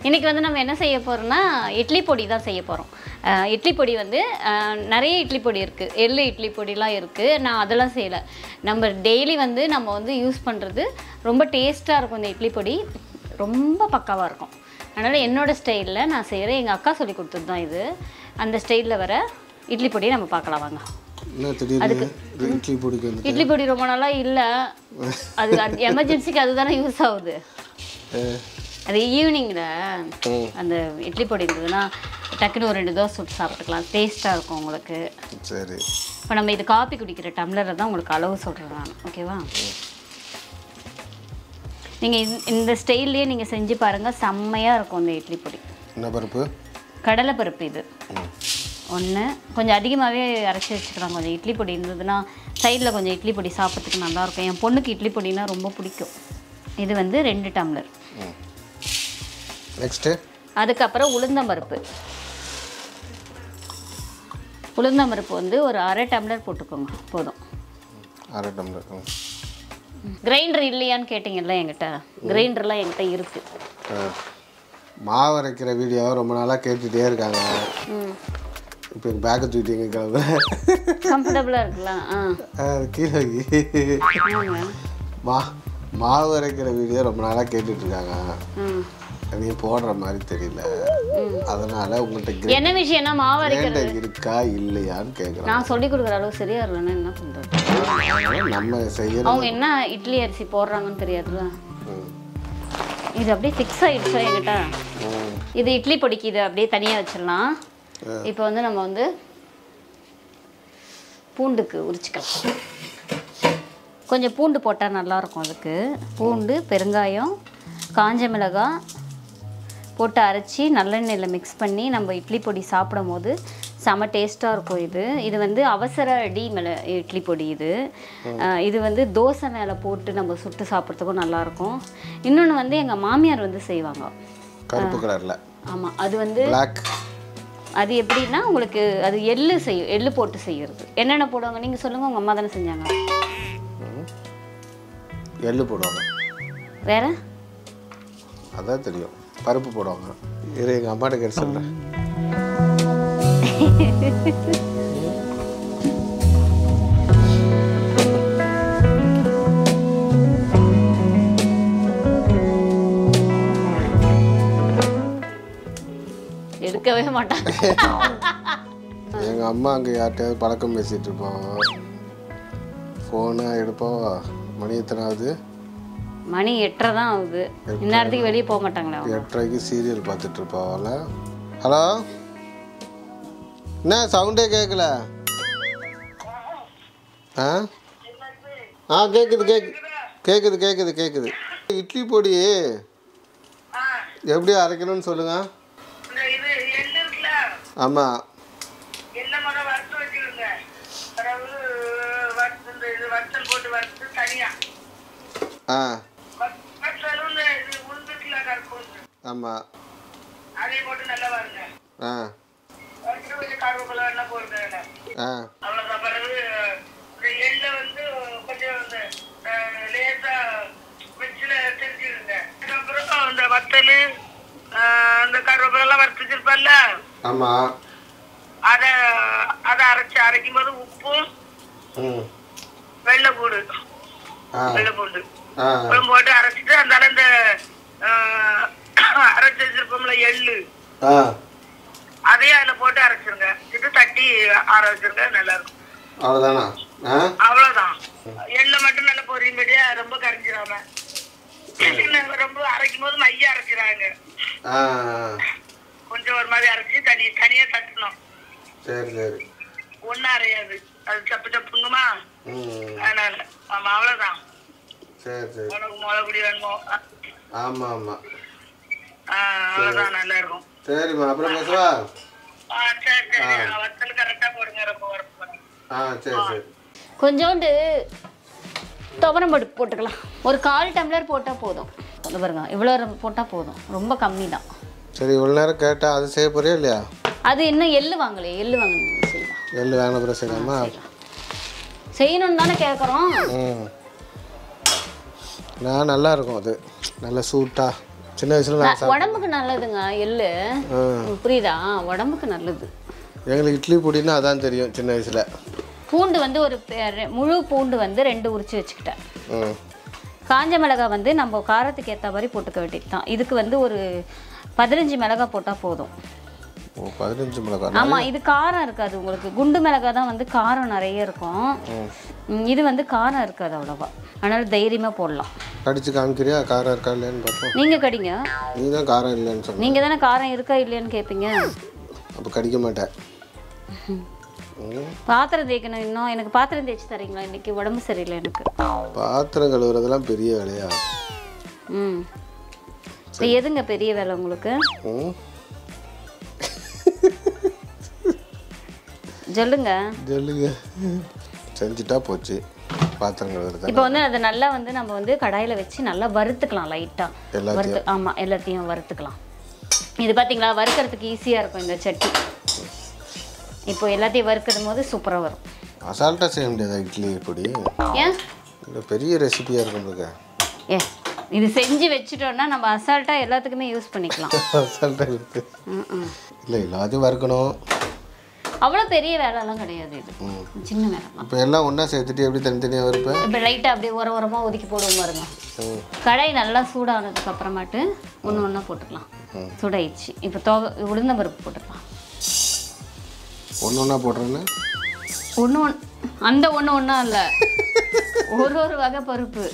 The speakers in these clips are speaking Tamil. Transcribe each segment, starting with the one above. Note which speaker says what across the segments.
Speaker 1: இன்னைக்கு வந்து நம்ம என்ன செய்ய போறோம்னா இட்லி பொடி தான் செய்ய போகிறோம் இட்லி பொடி வந்து அஹ், நிறைய இட்லி பொடி இருக்குது எள்ளு இட்லி பொடிலாம் இருக்குது நான் அதெல்லாம் செய்யலை நம்ம டெய்லி வந்து நம்ம வந்து யூஸ் பண்ணுறது ரொம்ப டேஸ்ட்டாக இருக்கும் இந்த இட்லி பொடி ரொம்ப பக்காவாக இருக்கும் அதனால் என்னோடய ஸ்டைலில் நான் செய்கிறேன் எங்கள் அக்கா சொல்லி கொடுத்தது தான் இது அந்த ஸ்டைலில் வர இட்லி பொடியை நம்ம பார்க்கலாம் வாங்க
Speaker 2: என்ன திடீர்னு இது இட்லி பொடிக்கு வந்து
Speaker 1: இட்லி பொடி ரொம்ப நாளாக இல்லை அது எமர்ஜென்சிக்கு அதுதானே யூஸ் ஆகுது அது ஈவினிங்கில்
Speaker 2: ம்.
Speaker 1: அந்த இட்லி பொடி இருந்ததுன்னா டக்குன்னு ஒரு ரெண்டு தோசை சுட்டு சாப்பிட்டுக்கலாம் டேஸ்ட்டாக இருக்கும் உங்களுக்கு
Speaker 2: சரி
Speaker 1: இப்போ நம்ம இது காப்பி குடிக்கிற டம்ளரை தான் உங்களுக்கு அளவு சொல்கிறேன் நான் ஓகேவா நீங்கள் இந்த ஸ்டைல்லையே நீங்கள் செஞ்சு பாருங்கள் செம்மையாக இருக்கும் இந்த இட்லி பொடி
Speaker 2: என்ன பருப்பு
Speaker 1: கடலை பருப்பு இது ஒன்று கொஞ்சம் அதிகமாகவே அரைச்சி வச்சுக்கலாம் கொஞ்சம் இட்லி பொடி இருந்ததுன்னா சைடில் கொஞ்சம் இட்லி பொடி சாப்பிட்றதுக்கு நல்லாயிருக்கும் என் பொண்ணுக்கு இட்லி பொடினா ரொம்ப பிடிக்கும் இது வந்து ரெண்டு டம்ளர்
Speaker 2: நெக்ஸ்ட்டு
Speaker 1: அதுக்கப்புறம் உளுந்தம்பருப்பு உளுந்தம்பருப்பு வந்து ஒரு அரை டம்ளர் போட்டுக்கோங்க போதும்
Speaker 2: அரை டம்ளர் ம்.
Speaker 1: கிரைண்டர் இல்லையான்னு கேட்டிங்கல்ல என்கிட்ட கிரைண்டர்லாம் என்கிட்ட இருக்குது
Speaker 2: ஆ. மாவு அரைக்கிற வீடியோ ரொம்ப நாளாக கேட்டுகிட்டே இருக்காங்க
Speaker 1: ம்
Speaker 2: இப்போ எங்கள் பேக்கை தூக்கிட்டு எங்கள் கிளம்பு
Speaker 1: கம்ஃபர்டபுளாக இருக்கலாம் ஆ
Speaker 2: அது கீழே வை.
Speaker 1: ஆமாங்க.
Speaker 2: மா மாவு அரைக்கிற வீடியோ ரொம்ப நாளாக கேட்டுட்டு இருக்காங்க
Speaker 1: ம்
Speaker 2: நீ போடுற மாதிரி தெரியல அதனால உங்கள்கிட்ட
Speaker 1: என்ன விஷயம்னா மாவு அரைக்கிறது
Speaker 2: கிரைண்டர் இருக்கா இல்லையான்னு கேட்குறேன்
Speaker 1: நான் சொல்லி கொடுக்குற அளவு சரியா இல்லைன்னா என்ன பண்ணுறது
Speaker 2: நம்ம செய்யற
Speaker 1: அவங்க என்ன இட்லி அரிசி போடுறாங்கன்னு தெரியாதுல்ல
Speaker 2: ம்.
Speaker 1: இது அப்படியே ஃபிக்ஸ் ஆகிடுச்சா என்கிட்ட
Speaker 2: ம்.
Speaker 1: இது இட்லி பொடிக்கு இது அப்படியே தனியாக வச்சிடலாம் இப்போ வந்து நம்ம வந்து பூண்டுக்கு உரிச்சுக்கலாம் கொஞ்சம் பூண்டு போட்டால் நல்லாயிருக்கும் அதுக்கு பூண்டு பெருங்காயம் காஞ்ச மிளகாய் போட்டு அரைச்சி நல்லெண்ணெயில் மிக்ஸ் பண்ணி நம்ம இட்லி பொடி சாப்பிடும் போது செம டேஸ்ட்டாக இருக்கும் இது இது வந்து அவசர அடி மேலே இட்லி பொடி இது அஹ் இது வந்து தோசை மேலே போட்டு நம்ம சுட்டு சாப்பிட்றதுக்கும் நல்லாயிருக்கும் இன்னொன்று வந்து எங்கள் மாமியார் வந்து செய்வாங்க
Speaker 2: கருப்பு கலரில்
Speaker 1: ஆமாம் அது வந்து
Speaker 2: பிளாக்
Speaker 1: அது எப்படின்னா உங்களுக்கு அது எள்ளு செய்யும் எள்ளு போட்டு செய்யறது என்னென்ன போடுவாங்க நீங்கள் சொல்லுங்கள் உங்கள் அம்மா தானே செஞ்சாங்க
Speaker 2: எள்ளு போடுவாங்க
Speaker 1: வேற
Speaker 2: அதான் தெரியும் பருப்பு போடுவாங்க இரு எங்கள் அம்மாட்ட கேட்டு சொல்கிறேன்
Speaker 1: எடுக்கவே மாட்டாங்க
Speaker 2: எங்கள் அம்மா அங்கே யார்கிட்டயாவது பழக்கம் பேசிகிட்டு இருப்போம் ஃபோனை எடுப்போம் மணி எத்தனை ஆகுது
Speaker 1: மணி எட்டரை தான் ஆகுது இந்நேரத்துக்கு வெளியே போக மாட்டாங்களே அவங்க
Speaker 2: எட்டரைக்கு சீரியல் பார்த்துட்டு இருப்பாவல ஹலோ என்ன சவுண்டே கேட்கல ஆ ஆ கேட்குது கேக்கு கேட்குது கேட்குது கேட்குது இட்லி பொடி எப்படி அரைக்கணும்னு சொல்லுங்க
Speaker 3: இந்த இது எள்ளு இருக்குல்ல
Speaker 2: ஆமாம்
Speaker 3: எள்ளை முத வறுத்து வச்சுக்கிடுங்க பிறகு வறுத்து இந்த இது வறுத்தல் போட்டு வறுத்து தனியா
Speaker 2: ஆ
Speaker 3: வ- வறுத்தலும் இந்த இது உளுந்துக்குல கருப்பு
Speaker 2: ஆமாம்
Speaker 3: அதையும் போட்டு நல்லா வாருங்க
Speaker 2: ஆ
Speaker 3: வறுத்து கொஞ்சம் கருவேப்பிலை எண்ணெய் போடுங்க அதுல.
Speaker 2: ஆ
Speaker 3: அவ்வளவுதான் பிறகு இந்த எள்ளை வந்து கொஞ்சம் இந்த அஹ், லேசா மிக்சில தெரிஞ்சுடுங்க அதுக்கப்புறம் இந்த வத்தல் இந்த கருவேப்பிலை எல்லாம் வறுத்து வச்சிருப்பல்ல
Speaker 2: ஆமாம்
Speaker 3: அதை அதை அரைச்சு அரைக்கும் போது உப்பு
Speaker 2: ம்
Speaker 3: வெள்ளை பூடு
Speaker 2: ஆ
Speaker 3: வெள்ளை பூண்டு
Speaker 2: ஆ
Speaker 3: உப்பும் போட்டு அரைச்சிட்டு அந்தால இந்த ஆஹ், அரைச்சு வச்சிருப்போம்ல எள்ளு
Speaker 2: ஆ
Speaker 3: அதையும் அதில் போட்டு அரைச்சிருங்க இது தட்டி ஆற வச்சிருங்க நல்லா இருக்கும்
Speaker 2: அவ்வளோதானா ஆ
Speaker 3: அவ்வளவுதான் எள்ளை மட்டும் நல்லா பொரியும்படியா ரொம்ப கரைஞ்சிடாம ரொம்ப அரைக்கும் போது மைய அரைச்சிடாங்க
Speaker 2: ஆ
Speaker 3: கொஞ்சம் ஒரு மாதிரி அரைச்சி தனி தனியா தட்டணும்
Speaker 2: சரி சரி
Speaker 3: ஒன்றும் அரையாது அது சப்பு சப்புங்குமா
Speaker 2: ம்
Speaker 3: அதனால ஆமா அவ்வளவுதான்
Speaker 2: சரி சரி
Speaker 3: உனக்கு முளைப்பொடி வேணுமோ
Speaker 2: ஆமாம் ஆமாம்
Speaker 3: ஆ, அவ்வளவுதான் நல்லா இருக்கும்
Speaker 2: சரிம்மா அப்புறம் பேசுவா
Speaker 3: ஆ, சரி சரி வத்தல் கரெக்டா போடுங்க ரொம்ப உரப்பு போடுங்க.
Speaker 2: ஆ சரி சரி
Speaker 1: கொஞ்சோண்டு துவரம் பருப்பு போட்டுக்கலாம் ஒரு கால் டம்ளர் போட்டால் போதும் இது பாருங்க இவ்வளோ போட்டால் போதும் ரொம்ப கம்மி தான்
Speaker 2: சரி இவ்வளோ நேரம் கேட்டா அது செய்ய போறியா இல்லையா
Speaker 1: அது இன்னும் எள்ளு வாங்கலையே எள்ளு வாங்கணும் செய்யலாம்
Speaker 2: எள்ளு வாங்கின பிறகு செய்யலாமா
Speaker 1: செய்யணும்னு தானே கேட்குறோம்
Speaker 2: ம் நான் நல்லா இருக்கும் அது நல்லா சூட்டாக சின்ன வயசில் நான் சாப்பிட்டேன்
Speaker 1: உடம்புக்கு நல்லதுங்க எள்ளு
Speaker 2: ஆ.
Speaker 1: உங்களுக்கு புரியுதா உடம்புக்கு நல்லது
Speaker 2: எங்களுக்கு இட்லி பொடின்னா அதான் தெரியும் சின்ன வயசில்
Speaker 1: பூண்டு வந்து ஒரு பெ- ரெ- முழு பூண்டு வந்து ரெண்டு உரிச்சு வச்சுக்கிட்டேன்
Speaker 2: ம்
Speaker 1: காஞ்ச மிளகாய் வந்து நம்ம காரத்துக்கு ஏற்ற மாதிரி போட்டுக்க வேண்டியது தான் இதுக்கு வந்து ஒரு பதினஞ்சு மிளகாய் போட்டால் போதும்
Speaker 2: ஓ பதினஞ்சு மிளகாய்
Speaker 1: ஆமாம் இது காரம் இருக்காது உங்களுக்கு குண்டு மிளகாய் தான் வந்து காரம் நிறைய இருக்கும் ம், இது வந்து காரம் இருக்காது அவ்வளோவா அதனால் தைரியமாக போடலாம்
Speaker 2: கடிச்சு காமிக்கிறியா காரம் இருக்கா இல்லையான்னு பார்ப்போம்
Speaker 1: நீங்கள் கடிங்க
Speaker 2: நீ தான் காரம் இல்லைன்னு சொன்ன
Speaker 1: நீங்கள் தானே காரம் இருக்கா இல்லையான்னு கேட்பீங்க
Speaker 2: அப்போ கடிக்க மாட்டேன் ம்.
Speaker 1: பாத்திரம் தேய்க்கணும் இன்னும் எனக்கு பாத்திரம் தேய்ச்சி தரீங்களா இன்னைக்கு உடம்பு சரியில்லை எனக்கு
Speaker 2: பாத்திரம் கழுவுறதெல்லாம் பெரிய வேலையா
Speaker 1: ம் இப்போ எதுங்க பெரிய வேலை உங்களுக்கு
Speaker 2: ம்
Speaker 1: சொல்லுங்க
Speaker 2: சொல்லுங்க செஞ்சுட்டா போச்சு பாத்திரம் கழுவுறது
Speaker 1: இப்போ வந்து அதை நல்லா வந்து நம்ம வந்து கடாயில் வச்சு நல்லா வறுத்துக்கலாம் லைட்டாக
Speaker 2: எல்லாத்தையும்
Speaker 1: வறுத்து ஆமாம் எல்லாத்தையும் வறுத்துக்கலாம் இது பார்த்தீங்களா வறுக்கிறதுக்கு ஈஸியாக இருக்கும் இந்த சட்னி இப்போ எல்லாத்தையும் வறுக்கும் போது சூப்பராக வரும்
Speaker 2: அசால்ட்டாக செய்ய முடியாதா இட்லி பொடி
Speaker 1: ஏன்
Speaker 2: இல்லை பெரிய ரெசிபியாக இருக்கும் உங்களுக்கு
Speaker 1: ஏ இது செஞ்சு வச்சுட்டோம்னா நம்ம அசால்ட்டாக எல்லாத்துக்குமே யூஸ் பண்ணிக்கலாம்
Speaker 2: அசால்ட்டாக இருக்கு
Speaker 1: ம் ம்
Speaker 2: இல்லை எல்லாத்தையும் வறுக்கணும்
Speaker 1: அவ்வளோ பெரிய வேலைலாம் கிடையாது இது சின்ன வேலை தான்
Speaker 2: இப்போ எல்லாம் ஒன்றா சேர்த்துட்டு எப்படி தனித்தனியாக வறுப்பேன்
Speaker 1: இப்போ லைட்டாக அப்படியே உர உரமாக ஒதுக்கி போடுவோம் பாருங்க
Speaker 2: ம்
Speaker 1: கடாய் நல்லா சூடானதுக்கு அப்புறமாட்டு ஒன்று ஒன்றா போட்டுக்கலாம் சூடாயிடுச்சு இப்போ தோக உளுந்த பருப்பு போட்டுக்கலாம்
Speaker 2: ஒன்று ஒன்றா போடுறேன்னு
Speaker 1: ஒன்று ஒன் அந்த ஒன்று ஒன்றா இல்லை ஒரு ஒரு வகை பருப்பு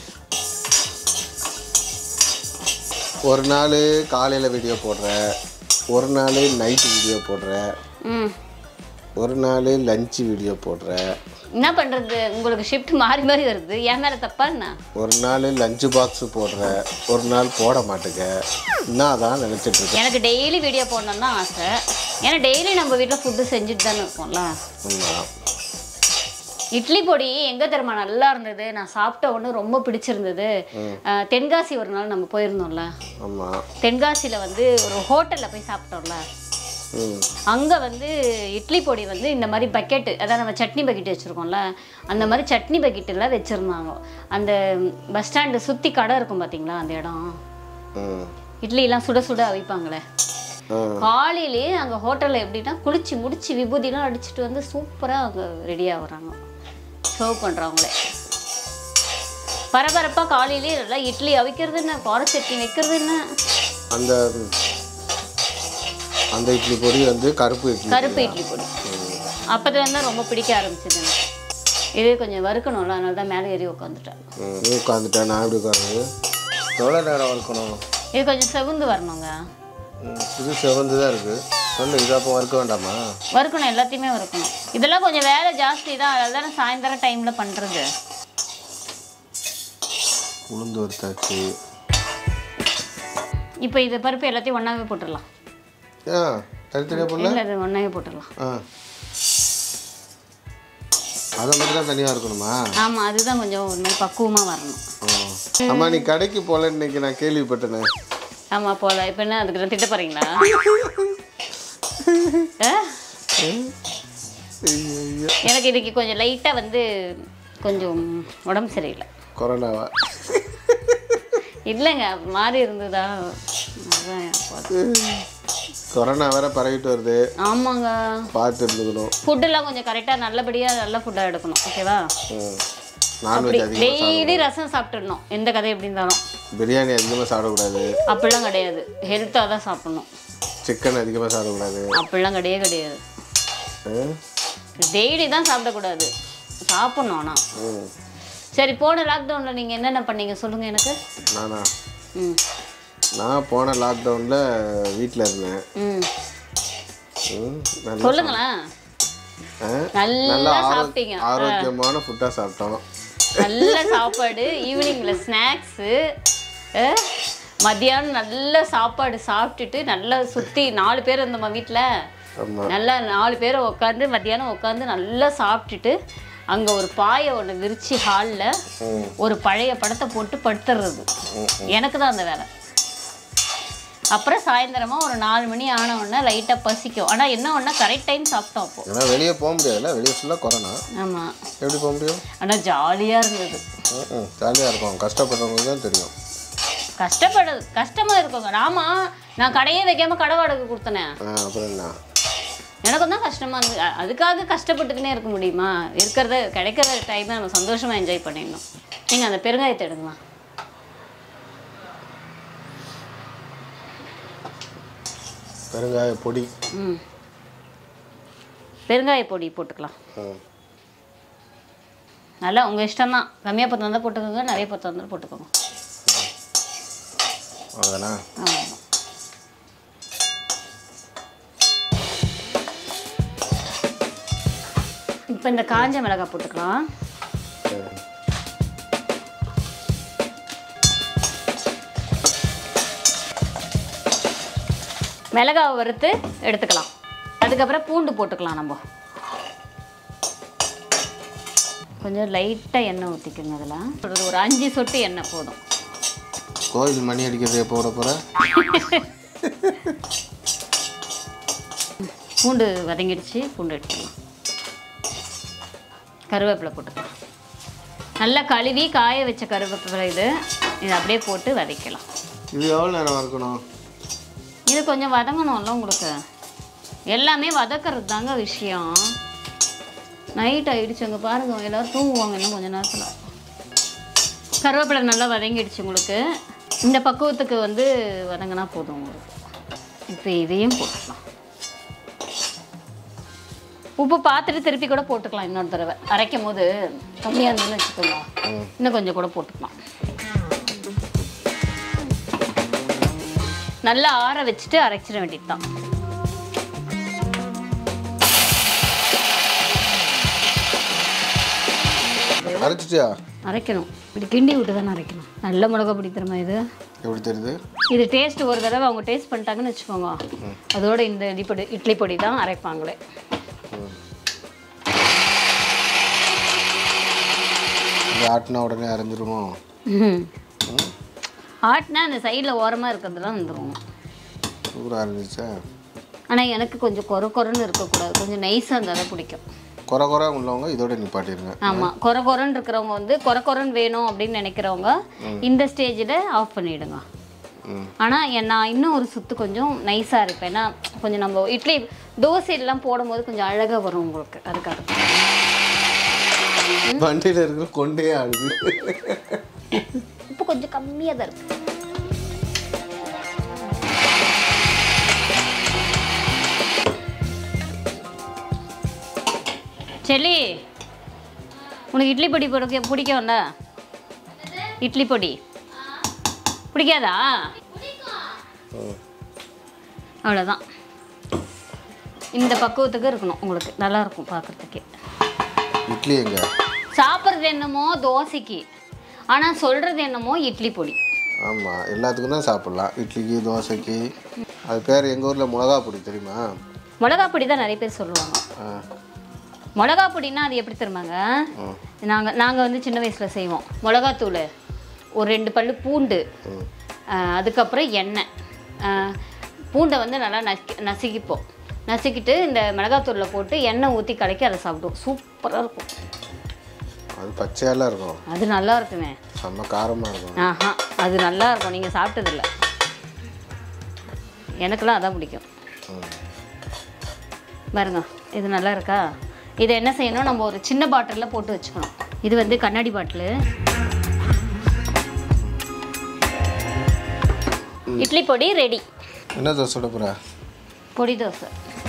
Speaker 2: ஒரு நாள் காலையில் வீடியோ போடுறேன் ஒரு நாள் நைட்டு வீடியோ போடுறேன்
Speaker 1: ம்
Speaker 2: ஒரு நாள் லஞ்சு வீடியோ போடுறேன்
Speaker 1: என்ன பண்ணுறது உங்களுக்கு ஷிஃப்ட் மாறி மாறி வருது என் மேலே தப்பா என்ன
Speaker 2: ஒரு நாள் லஞ்சு பாக்ஸு போடுறேன் ஒரு நாள் போட மாட்டேங்க நான் அதான் நினச்சிட்டு இருக்கேன்
Speaker 1: எனக்கு டெய்லி வீடியோ போடணும்னு தான் ஆசை ஏன்னா டெய்லி நம்ம வீட்டில் ஃபுட்டு செஞ்சுட்டு தானே இருக்கோம்ல
Speaker 2: உண்மைதான்
Speaker 1: இட்லி பொடி எங்கே தெரியுமா நல்லா இருந்தது நான் சாப்பிட்ட ஒன்று ரொம்ப பிடிச்சிருந்தது அஹ், தென்காசி ஒரு நாள் நம்ம போயிருந்தோம்ல
Speaker 2: ஆமாம்
Speaker 1: தென்காசியில் வந்து ஒரு ஹோட்டலில் போய் சாப்பிட்டோம்ல
Speaker 2: ம்
Speaker 1: அங்கே வந்து இட்லி பொடி வந்து இந்த மாதிரி பக்கெட்டு அதான் நம்ம சட்னி பக்கெட் வச்சுருக்கோம்ல அந்த மாதிரி சட்னி பக்கெட்டெல்லாம் வச்சுருந்தாங்க அந்த பஸ் ஸ்டாண்டு சுற்றி கடை இருக்கும் பார்த்தீங்களா அந்த இடம்
Speaker 2: ம்
Speaker 1: இட்லிலாம் சுட சுட அவிப்பாங்களே
Speaker 2: ஆ
Speaker 1: காலையிலே அங்கே ஹோட்டலில் எப்படின்னா குளிச்சு முடிச்சு விபூதிலாம் அடிச்சுட்டு வந்து சூப்பராக அங்கே ரெடி ஆகுறாங்க சர்வ் பண்ணுறவங்களே பரபரப்பாக காலையிலே நல்லா இட்லி அவிக்கிறது என்ன கார சட்னி வைக்கிறது என்ன
Speaker 2: அந்த அந்த இட்லி பொடி வந்து கருப்பு இட்லி
Speaker 1: கருப்பு இட்லி பொடி அப்போதுல தான் ரொம்ப பிடிக்க ஆரம்பிச்சது எனக்கு இது கொஞ்சம் வறுக்கணும்ல அதனால தான் மேலே ஏறி உட்காந்துட்டேன்
Speaker 2: ம், நீ உட்காந்துட்டேன் நான் எப்படி உட்காருது எவ்வளோ நேரம் வறுக்கணும்
Speaker 1: இது கொஞ்சம் செவந்து வரணுங்க
Speaker 2: ம், இது செவந்து தான் இருக்குது சொல்லு இது அப்போ வறுக்க வேண்டாமா
Speaker 1: வறுக்கணும் எல்லாத்தையுமே வறுக்கணும் இதெல்லாம் கொஞ்சம் வேலை ஜாஸ்தி தான் அதனால தானே சாயந்தரம் டைமில் பண்ணுறது
Speaker 2: உளுந்து வறுத்தாச்சு
Speaker 1: இப்போ இது பருப்பு எல்லாத்தையும் ஒன்றாவே போட்டுடலாம்
Speaker 2: ஆ தனித்தனியாக போடல
Speaker 1: இல்லை இது ஒன்றாவே போட்டுடலாம்
Speaker 2: ஆ அதை மட்டும் தான் தனியாக இருக்கணுமா
Speaker 1: ஆமாம் அதுதான் கொஞ்சம் ஒரு மாதிரி பக்குவமாக வரணும்
Speaker 2: ஓ அம்மா நீ கடைக்கு போகல இன்னைக்கு நான் கேள்விப்பட்டேனே
Speaker 1: ஆமாம் போல இப்போ என்ன அதுக்கு நான் திட்ட போகிறீங்களா
Speaker 2: ஐயோ
Speaker 1: எனக்கு இன்னைக்கு கொஞ்சம் லைட்டாக வந்து கொஞ்சம் உடம்பு சரியில்லை
Speaker 2: கொரோனாவா
Speaker 1: இல்லைங்க மாறி இருந்ததா அதான் போதும்.
Speaker 2: கொரோனா வேற பரவிட்டு வருது
Speaker 1: ஆமாங்க
Speaker 2: பார்த்து இருந்துக்கணும்
Speaker 1: ஃபுட்டெல்லாம் கொஞ்சம் கரெக்டாக நல்லபடியாக நல்ல ஃபுட்டாக எடுக்கணும் ஓகேவா
Speaker 2: ம்
Speaker 1: அப்படி
Speaker 2: நான்வெஜ் அதிகமாக
Speaker 1: டெய்லி ரசம் சாப்பிட்டுடணும் எந்த கதை எப்படி இருந்தாலும்
Speaker 2: பிரியாணி அதிகமாக சாப்பிடக்கூடாது
Speaker 1: அப்படிலாம் கிடையாது ஹெல்த்தாக தான் சாப்பிடணும்
Speaker 2: சிக்கன் அதிகமாக சாப்பிடக்கூடாது
Speaker 1: அப்படிலாம் கிடையவே கிடையாது
Speaker 2: ஆ?
Speaker 1: டெய்லி தான் சாப்பிடக்கூடாது சாப்பிட்ணும் ஆனால்
Speaker 2: ம்
Speaker 1: சரி போன லாக்டவுனில் நீங்கள் என்னென்ன பண்ணீங்க சொல்லுங்கள் எனக்கு
Speaker 2: நானா
Speaker 1: ம்
Speaker 2: நான் போன லாக்டவுனில் வீட்டில் இருந்தேன்
Speaker 1: ம்
Speaker 2: ம், நல்லா
Speaker 1: சொல்லுங்களேன்
Speaker 2: ஆ?
Speaker 1: நல்லா
Speaker 2: நல்லா ஆரோ-
Speaker 1: சாப்பிட்டீங்க
Speaker 2: ஆரோக்கியமான ஃபுட்டாக சாப்பிட்டோம்
Speaker 1: நல்ல சாப்பாடு ஈவினிங்கில் ஸ்நாக்ஸு மத்தியானம் நல்ல சாப்பாடு சாப்பிட்டுட்டு நல்லா சுற்றி நாலு பேர் இருந்தோம்மா வீட்டில்
Speaker 2: ஆமாம்
Speaker 1: நல்லா நாலு பேர் உட்காந்து மத்தியானம் உட்காந்து நல்லா சாப்பிட்டுட்டு அங்கே ஒரு பாயை ஒன்று விரிச்சு ஹாலில்
Speaker 2: ம்
Speaker 1: ஒரு பழைய படத்தை போட்டு படுத்துறது எனக்கு தான் அந்த வேலை அப்புறம் சாயந்தரமா ஒரு நாலு மணி ஆன உடனே லைட்டாக பசிக்கும் ஆனால் என்ன ஒன்றா கரெக்ட் டைம் சாப்பிட்டோம் அப்போ
Speaker 2: ஏன்னா வெளியே போக முடியாதுல்ல வெளியே ஃபுல்லாக கொரோனா
Speaker 1: ஆமாம்
Speaker 2: எப்படி போக முடியும்
Speaker 1: ஆனால் ஜாலியாக இருந்தது
Speaker 2: ம் ஜாலியாக இருக்கும் கஷ்டப்படுறவங்களுக்கு தான் தெரியும்
Speaker 1: கஷ்டப்படு கஷ்டமாக இருக்குங்க ஆமா நான் கடையே வைக்காம கடை வாடகை கொடுத்தனே
Speaker 2: ஆ அப்புறம் என்ன
Speaker 1: எனக்கும் தான் கஷ்டமாக இருந்தது அ- அதுக்காக கஷ்டப்பட்டுக்கினே இருக்க முடியுமா இருக்கிறத கிடைக்கிற டைமை நம்ம சந்தோஷமாக என்ஜாய் பண்ணிடணும் நீங்கள் அந்த பெருங்காயத்தை எடுங்கம்மா
Speaker 2: பெருங்காய பொடி
Speaker 1: ம் பெருங்காய பொடி போட்டுக்கலாம்
Speaker 2: ஆ
Speaker 1: நல்லா உங்கள் இஷ்டம் தான் கம்மியாக பத்து வந்தால் போட்டுக்கோங்க நிறைய பத்து வந்தாலும் போட்டுக்கோங்க
Speaker 2: அவ்வளோதானா
Speaker 1: ஆமாம் இப்போ இந்த காஞ்ச மிளகாய் போட்டுக்கலாம் மிளகாவை வறுத்து எடுத்துக்கலாம் அதுக்கப்புறம் பூண்டு போட்டுக்கலாம் நம்ம கொஞ்சம் லைட்டாக எண்ணெய் ஊற்றிக்கோங்க அதில் ஒரு அஞ்சு சொட்டு எண்ணெய் போதும்
Speaker 2: கோயில் மணி அடிக்கிறது எப்போ விட போகிற
Speaker 1: பூண்டு வதங்கிடுச்சு பூண்டு எடுத்துக்கலாம் கருவேப்பிலை போட்டுக்கலாம் நல்லா கழுவி காய வச்ச கருவேப்பிலை இது இது அப்படியே போட்டு வதக்கலாம்
Speaker 2: இது எவ்வளோ நேரம் இருக்கணும்
Speaker 1: இது கொஞ்சம் வதங்கணும்ல உங்களுக்கு எல்லாமே வதக்கிறது தாங்க விஷயம் நைட் ஆயிடுச்சு அங்கே பாருங்க எல்லாரும் தூங்குவாங்க இன்னும் கொஞ்ச நேரத்தில் கருவேப்பிலை நல்லா வதங்கிடுச்சு உங்களுக்கு இந்த பக்குவத்துக்கு வந்து வதங்கினா போதும் உங்களுக்கு இப்போ இதையும் போட்டுக்கலாம் உப்பு பார்த்துட்டு திருப்பி கூட போட்டுக்கலாம் இன்னொரு தடவை அரைக்கும் போது கம்மியாக இருந்ததுன்னு வச்சுக்கோங்க இன்னும் கொஞ்சம் கூட போட்டுக்கலாம் நல்லா ஆற வச்சுட்டு அரைச்சிட வேண்டியது தான்
Speaker 2: அரைச்சிட்டியா
Speaker 1: அரைக்கணும் இப்படி கிண்டி விட்டு தானே அரைக்கணும் நல்ல மிளகா பொடி தருமா இது
Speaker 2: எப்படி தெரியுது
Speaker 1: இது டேஸ்ட் ஒரு தடவை அவங்க டேஸ்ட் பண்ணிட்டாங்கன்னு வச்சுக்கோங்க அதோட இந்த இட்லி பொடி இட்லி பொடி தான் அரைப்பாங்களே
Speaker 2: இது ஆட்டினா உடனே அரைஞ்சிருமோ
Speaker 1: ம். ஆட்டினா அந்த சைடில் ஓரமாக இருக்கிறதுலாம் வந்துடும்
Speaker 2: சூப்பராக இருந்துச்சா
Speaker 1: ஆனால் எனக்கு கொஞ்சம் கொர கொரன்னு இருக்கக்கூடாது கொஞ்சம் நைஸாக இருந்தால் தான் பிடிக்கும்
Speaker 2: குறை குறை உள்ளவங்க இதோட நிப்பாட்டிடுங்க
Speaker 1: ஆமாம் கொர கொரன்னு இருக்கிறவங்க வந்து கொர கொரன்னு வேணும் அப்படின்னு நினைக்கிறவங்க இந்த ஸ்டேஜில் ஆஃப் பண்ணிவிடுங்க
Speaker 2: ம்
Speaker 1: ஆனால் நான் இன்னும் ஒரு சுத்து கொஞ்சம் நைஸாக இருப்பேன் ஏன்னா கொஞ்சம் நம்ம இட்லி தோசையெல்லாம் போடும்போது கொஞ்சம் அழகாக வரும் உங்களுக்கு அதுக்காக
Speaker 2: வண்டியில் இருக்கிற கொண்டே ஆடுது
Speaker 1: உப்பு கொஞ்சம் கம்மியாக தான் இருக்கு செல்லி உனக்கு இட்லி பொடி பிடிக்க பிடிக்கும்ல இட்லி பொடி பிடிக்காதா அவ்வளோதான் இந்த பக்குவத்துக்கு இருக்கணும் உங்களுக்கு நல்லா இருக்கும் பார்க்குறதுக்கே
Speaker 2: இட்லி எங்க
Speaker 1: சாப்பிட்றது என்னமோ தோசைக்கு ஆனால் சொல்கிறது என்னமோ இட்லி பொடி
Speaker 2: ஆமாம் எல்லாத்துக்கும் தான் சாப்பிட்லாம் இட்லிக்கு தோசைக்கு அது பேர் எங்கள் ஊரில் மிளகா பொடி தெரியுமா
Speaker 1: மிளகா பொடி தான் நிறைய பேர் சொல்லுவாங்க
Speaker 2: ஆ
Speaker 1: மிளகா பொடின்னா அது எப்படி தருமாங்க
Speaker 2: ம்
Speaker 1: நாங்கள் நாங்கள் வந்து சின்ன வயசில் செய்வோம் மிளகாத்தூள் ஒரு ரெண்டு பல்லு பூண்டு
Speaker 2: ம்
Speaker 1: ஆஹ் அதுக்கப்புறம் எண்ணெய் ஆஹ் பூண்டை வந்து நல்லா நக்கி நசுக்கிப்போம் நசுக்கிட்டு இந்த மிளகாத்தூளில் போட்டு எண்ணெய் ஊற்றி கலக்கி அதை சாப்பிடுவோம் சூப்பராக இருக்கும்
Speaker 2: அது பச்சையெல்லாம் இருக்கும்
Speaker 1: அது நல்லா இருக்குமே
Speaker 2: செம்ம காரமாக இருக்கும்
Speaker 1: ஆஹா அது நல்லா இருக்கும் நீங்கள் சாப்பிட்டதில்ல எனக்கெல்லாம் அதான் பிடிக்கும்
Speaker 2: ம்
Speaker 1: பாருங்க இது நல்லா இருக்கா இதை என்ன செய்யணும் நம்ம ஒரு சின்ன பாட்டிலில் போட்டு வச்சுக்கணும் இது வந்து கண்ணாடி பாட்டிலு இட்லி பொடி ரெடி
Speaker 2: என்ன தோசை சுட போகிற
Speaker 1: பொடி தோசை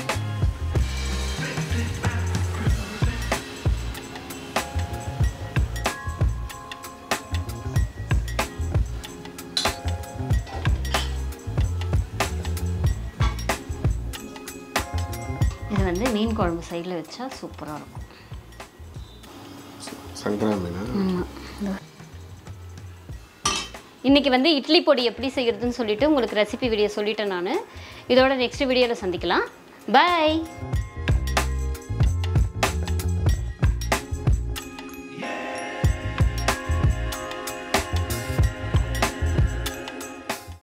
Speaker 1: இது வந்து மீன் குழம்பு சைடில் வச்சா சூப்பராக இருக்கும்
Speaker 2: சங்கரா மீனா
Speaker 1: இன்னைக்கு வந்து இட்லி பொடி எப்படி செய்யறதுன்னு சொல்லிட்டு உங்களுக்கு ரெசிபி வீடியோ சொல்லிட்டேன் நான் இதோட நெக்ஸ்ட் வீடியோவில் சந்திக்கலாம் பை